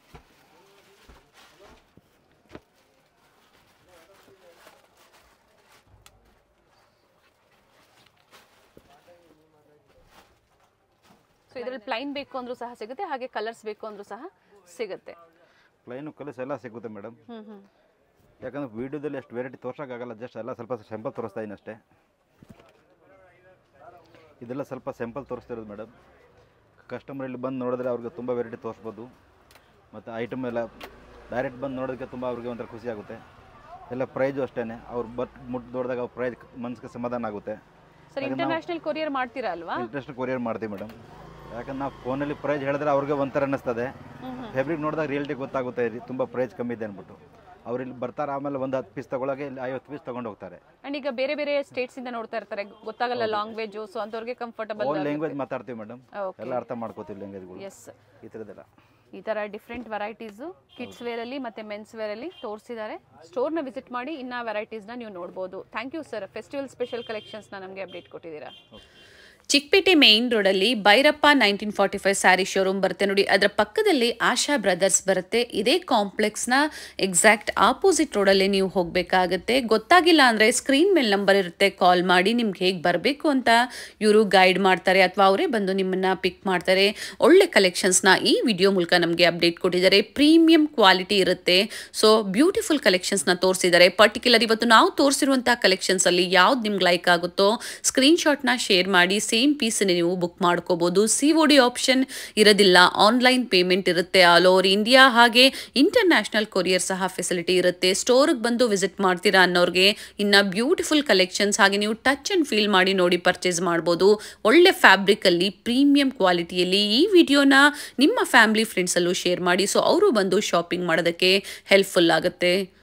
Speaker 1: ಸೊ ಇದರಲ್ಲಿ ಪ್ಲೈನ್ ಬೇಕು ಅಂದ್ರೂ ಸಹ ಸಿಗುತ್ತೆ ಹಾಗೆ ಕಲರ್ಸ್ ಬೇಕು ಅಂದ್ರೂ ಸಹ ಸಿಗುತ್ತೆ
Speaker 2: ಪ್ಲೈನು ಕಲರ್ಸ್ ಎಲ್ಲ ಸಿಗುತ್ತೆ ಮೇಡಮ್
Speaker 1: ಹ್ಮ್ ಹ್ಮ್
Speaker 2: ಯಾಕಂದ್ರೆ ವೀಡಿಯೋದಲ್ಲಿ ಅಷ್ಟು ವೆರೈಟಿ ತೋರ್ಸೋಕ್ಕಾಗಲ್ಲ ಜಸ್ಟ್ ಎಲ್ಲ ಸ್ವಲ್ಪ ಸ್ಯಾಂಪಲ್ ತೋರಿಸ್ತಾ ಇದ್ದೀನಿ ಅಷ್ಟೇ ಇದೆಲ್ಲ ಸ್ವಲ್ಪ ಸ್ಯಾಂಪಲ್ ತೋರಿಸ್ತಿರೋದು ಮೇಡಮ್ ಕಸ್ಟಮರ್ ಇಲ್ಲಿ ಬಂದು ನೋಡಿದ್ರೆ ಅವ್ರಿಗೆ ತುಂಬ ವೆರೈಟಿ ತೋರಿಸ್ಬೋದು ಮತ್ತು ಐಟಮ್ ಎಲ್ಲ ಡೈರೆಕ್ಟ್ ಬಂದು ನೋಡೋದಕ್ಕೆ ತುಂಬ ಅವ್ರಿಗೆ ಒಂಥರ ಖುಷಿ ಆಗುತ್ತೆ ಎಲ್ಲ ಪ್ರೈಜು ಅಷ್ಟೇ ಅವ್ರು ಬಟ್ ಮುಟ್ಟು ನೋಡಿದಾಗ ಅವ್ರ ಪ್ರೈಸ್ ಮನಸ್ಸಿಗೆ ಸಮಾಧಾನ ಆಗುತ್ತೆ
Speaker 1: ಸರ್ ಇಂಟರ್ನ್ಯಾಷನಲ್ ಕೊರಿಯರ್ ಮಾಡ್ತೀರಾ ಅಲ್ವಾ
Speaker 2: ಇಂಟ್ರೆಸ್ಟ್ ಕೊರಿಯರ್ ಮಾಡ್ತೀವಿ ಮೇಡಮ್ ಯಾಕಂದ್ರೆ ನಾವು ಫೋನಲ್ಲಿ ಪ್ರೈಸ್ ಹೇಳಿದ್ರೆ ಅವ್ರಿಗೆ ಒಂಥರ ಅನ್ನಿಸ್ತದೆ ಫ್ಯಾಬ್ರಿಕ್ ನೋಡಿದಾಗ ರಿಯಾಲಿಟಿ ಗೊತ್ತಾಗುತ್ತೆ ಇದು ತುಂಬ ಪ್ರೈಸ್ ಕಮ್ಮಿ ಇದೆ ಅಂದ್ಬಿಟ್ಟು ಅವ್ರು ಇಲ್ಲಿ ಬರ್ತಾರೆ ಆಮೇಲೆ ಒಂದು ಹತ್ತು ಪೀಸ್ ತೊಗೊಳಗೆ ಇಲ್ಲಿ ಐವತ್ತು ಪೀಸ್ ತೊಗೊಂಡು ಹೋಗ್ತಾರೆ
Speaker 1: ಅಂಡ್ ಈಗ ಬೇರೆ ಬೇರೆ ಸ್ಟೇಟ್ಸ್ ಇಂದ ನೋಡ್ತಾ ಇರ್ತಾರೆ ಗೊತ್ತಾಗಲ್ಲ ಲ್ಯಾಂಗ್ವೇಜ್ ಸೊ ಅಂತವ್ರಿಗೆ ಕಂಫರ್ಟಬಲ್
Speaker 2: ಓನ್ ಲ್ಯಾಂಗ್ವೇಜ್ ಮಾತಾಡ್ತೀವಿ ಮೇಡಮ್
Speaker 1: ಓಕೆ
Speaker 2: ಎಲ್ಲ ಅರ್ಥ ಮಾಡ್ಕೋತೀವಿ ಲ್ಯಾಂಗ್ವೇಜ್ಗಳು
Speaker 1: ಎಸ್
Speaker 2: ಈ ಥರದ್ದೆಲ್ಲ
Speaker 1: ಈ ಥರ ಡಿಫ್ರೆಂಟ್ ವೆರೈಟೀಸು ಕಿಡ್ಸ್ ವೇರಲ್ಲಿ ಮತ್ತು ಮೆನ್ಸ್ ವೇರಲ್ಲಿ ತೋರಿಸಿದ್ದಾರೆ ಸ್ಟೋರ್ನ ವಿಸಿಟ್ ಮಾಡಿ ಇನ್ನೂ ವೆರೈಟೀಸ್ನ ನೀವು ನೋಡ್ಬೋದು thank you sir festival special ಕಲೆಕ್ಷನ್ಸ್ನ ನಮಗೆ ಅಪ್ಡೇಟ್ ಕೊಟ್ಟಿದ್ದೀರಾ ಚಿಕ್ಕಪೇಟೆ ಮೇನ್ ರೋಡಲ್ಲಿ Bhairappa nineteen forty five sari showroom ಬರುತ್ತೆ ನೋಡಿ ಅದರ ಪಕ್ಕದಲ್ಲಿ ಆಶಾ ಬ್ರದರ್ಸ್ ಬರುತ್ತೆ ಇದೇ ಕಾಂಪ್ಲೆಕ್ಸ್ನ ಎಕ್ಸಾಕ್ಟ್ ಆಪೋಸಿಟ್ ರೋಡಲ್ಲಿ ನೀವು ಹೋಗಬೇಕಾಗತ್ತೆ ಗೊತ್ತಾಗಿಲ್ಲ ಅಂದರೆ ಸ್ಕ್ರೀನ್ ಮೇಲೆ ನಂಬರ್ ಇರುತ್ತೆ ಕಾಲ್ ಮಾಡಿ ನಿಮ್ಗೆ ಹೇಗೆ ಬರಬೇಕು ಅಂತ ಇವರು ಗೈಡ್ ಮಾಡ್ತಾರೆ ಅಥವಾ ಅವರೇ ಬಂದು ನಿಮ್ಮನ್ನು ಪಿಕ್ ಮಾಡ್ತಾರೆ ಒಳ್ಳೆ ಕಲೆಕ್ಷನ್ಸ್ನ ಈ ವಿಡಿಯೋ ಮೂಲಕ ನಮಗೆ ಅಪ್ಡೇಟ್ ಕೊಟ್ಟಿದ್ದಾರೆ ಪ್ರೀಮಿಯಂ ಕ್ವಾಲಿಟಿ ಇರುತ್ತೆ ಸೊ ಬ್ಯೂಟಿಫುಲ್ ಕಲೆಕ್ಷನ್ಸ್ನ ತೋರಿಸಿದ್ದಾರೆ ಪರ್ಟಿಕ್ಯುಲರ್ ಇವತ್ತು ನಾವು ತೋರಿಸಿರುವಂಥ ಕಲೆಕ್ಷನ್ಸಲ್ಲಿ ಯಾವ್ದು ನಿಮ್ಗೆ ಲೈಕ್ ಆಗುತ್ತೋ ಸ್ಕ್ರೀನ್ಶಾಟ್ನ ಶೇರ್ ಮಾಡಿ ಸೇಮ್ ಪೀಸನ್ನ ನೀವು ಬುಕ್ ಮಾಡ್ಕೋಬೋದು ಸಿ ಒ ಡಿ ಆಪ್ಷನ್ ಇರೋದಿಲ್ಲ ಆನ್ಲೈನ್ ಪೇಮೆಂಟ್ ಇರುತ್ತೆ ಆಲ್ ಓವರ್ ಇಂಡಿಯಾ ಹಾಗೆ ಇಂಟರ್ನ್ಯಾಷನಲ್ ಕೊರಿಯರ್ ಸಹ ಫೆಸಿಲಿಟಿ ಇರುತ್ತೆ ಸ್ಟೋರ್ಗೆ ಬಂದು ವಿಸಿಟ್ ಮಾಡ್ತೀರಾ ಅನ್ನೋರಿಗೆ ಇನ್ನು ಬ್ಯೂಟಿಫುಲ್ ಕಲೆಕ್ಷನ್ಸ್ ಹಾಗೆ ನೀವು ಟಚ್ ಆ್ಯಂಡ್ ಫೀಲ್ ಮಾಡಿ ನೋಡಿ ಪರ್ಚೇಸ್ ಮಾಡ್ಬೋದು ಒಳ್ಳೆ ಫ್ಯಾಬ್ರಿಕಲ್ಲಿ ಪ್ರೀಮಿಯಂ ಕ್ವಾಲಿಟಿಯಲ್ಲಿ ಈ ವಿಡಿಯೋನ ನಿಮ್ಮ ಫ್ಯಾಮಿಲಿ ಫ್ರೆಂಡ್ಸಲ್ಲೂ ಶೇರ್ ಮಾಡಿ ಸೊ ಅವರು ಬಂದು ಶಾಪಿಂಗ್ ಮಾಡೋದಕ್ಕೆ ಹೆಲ್ಪ್ಫುಲ್ ಆಗುತ್ತೆ